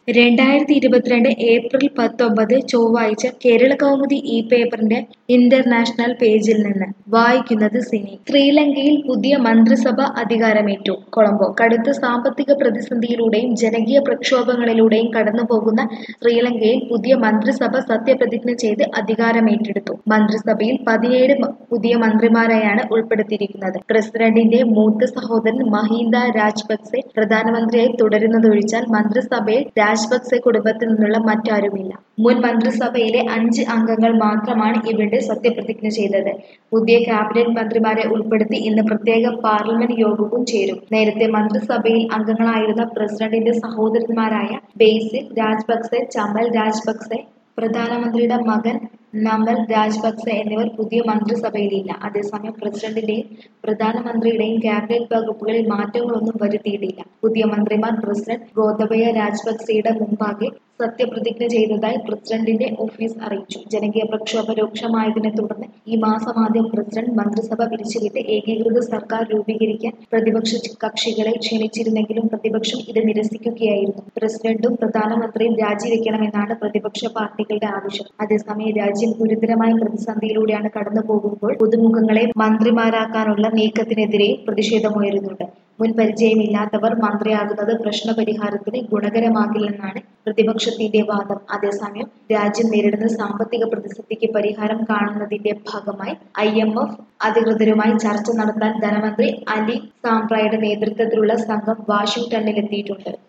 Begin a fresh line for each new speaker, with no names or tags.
രണ്ടായിരത്തി ഇരുപത്തിരണ്ട് ഏപ്രിൽ പത്തൊമ്പത് ചൊവ്വാഴ്ച കേരള കൗമുദി ഈ പേപ്പറിന്റെ ഇന്റർനാഷണൽ പേജിൽ നിന്ന് വായിക്കുന്നത് സിനി ശ്രീലങ്കയിൽ പുതിയ മന്ത്രിസഭ അധികാരമേറ്റു കൊളംബോ കടുത്ത സാമ്പത്തിക പ്രതിസന്ധിയിലൂടെയും ജനകീയ പ്രക്ഷോഭങ്ങളിലൂടെയും കടന്നുപോകുന്ന ശ്രീലങ്കയിൽ പുതിയ മന്ത്രിസഭ സത്യപ്രതിജ്ഞ ചെയ്ത് അധികാരമേറ്റെടുത്തു മന്ത്രിസഭയിൽ പതിനേഴ് മ- പുതിയ മന്ത്രിമാരെയാണ് ഉൾപ്പെടുത്തിയിരിക്കുന്നത് പ്രസിഡന്റിന്റെ മൂത്ത സഹോദരൻ മഹീന്ദ രാജപക്സെ പ്രധാനമന്ത്രിയായി തുടരുന്നതൊഴിച്ചാൽ മന്ത്രിസഭയിൽ രാജപക്സെ കുടുംബത്തിൽ നിന്നുള്ള മറ്റാരുമില്ല മുൻ മന്ത്രിസഭയിലെ അഞ്ച് അംഗങ്ങൾ മാത്രമാണ് ഇവിടെ സത്യപ്രതിജ്ഞ ചെയ്തത് പുതിയ ക്യാബിനറ്റ് മന്ത്രിമാരെ ഉൾപ്പെടുത്തി ഇന്ന് പ്രത്യേക പാർലമെന്റ് യോഗവും ചേരും നേരത്തെ മന്ത്രിസഭയിൽ അംഗങ്ങളായിരുന്ന പ്രസിഡന്റിന്റെ സഹോദരന്മാരായ ബേസിൽ രാജപക്സെ ചമൽ രാജപക്സെ പ്രധാനമന്ത്രിയുടെ മകൻ നമൽ രാജപക്സെ എന്നിവർ പുതിയ മന്ത്രിസഭയിലില്ല അതേസമയം പ്രസിഡന്റിന്റെയും പ്രധാനമന്ത്രിയുടെയും ക്യാബിനറ്റ് വകുപ്പുകളിൽ മാറ്റങ്ങളൊന്നും വരുത്തിയിട്ടില്ല പുതിയ മന്ത്രിമാർ പ്രസിഡന്റ് ഗോതബയ രാജപക്സെയുടെ മുമ്പാകെ സത്യപ്രതിജ്ഞ ചെയ്തതായി പ്രസിഡന്റിന്റെ ഓഫീസ് അറിയിച്ചു ജനകീയ പ്രക്ഷോഭം രൂക്ഷമായതിനെ തുടർന്ന് ഈ മാസം ആദ്യം പ്രസിഡന്റ് മന്ത്രിസഭ പിരിച്ചുവിട്ട് ഏകീകൃത സർക്കാർ രൂപീകരിക്കാൻ പ്രതിപക്ഷ കക്ഷികളെ ക്ഷണിച്ചിരുന്നെങ്കിലും പ്രതിപക്ഷം ഇത് നിരസിക്കുകയായിരുന്നു പ്രസിഡന്റും പ്രധാനമന്ത്രിയും രാജിവെക്കണമെന്നാണ് പ്രതിപക്ഷ പാർട്ടികളുടെ ആവശ്യം അതേസമയം രാജ്യം ഗുരുതരമായ പ്രതിസന്ധിയിലൂടെയാണ് കടന്നു പോകുമ്പോൾ പുതുമുഖങ്ങളെ മന്ത്രിമാരാക്കാനുള്ള നീക്കത്തിനെതിരെയും പ്രതിഷേധമുയരുന്നുണ്ട് മുൻ പരിചയമില്ലാത്തവർ മന്ത്രിയാകുന്നത് പ്രശ്നപരിഹാരത്തിന് ഗുണകരമാകില്ലെന്നാണ് പ്രതിപക്ഷത്തിന്റെ വാദം അതേസമയം രാജ്യം നേരിടുന്ന സാമ്പത്തിക പ്രതിസന്ധിക്ക് പരിഹാരം കാണുന്നതിന്റെ ഭാഗമായി ഐ എം എഫ് അധികൃതരുമായി ചർച്ച നടത്താൻ ധനമന്ത്രി അലി സാംപ്രയുടെ നേതൃത്വത്തിലുള്ള സംഘം വാഷിംഗ്ടണിലെത്തിയിട്ടുണ്ട്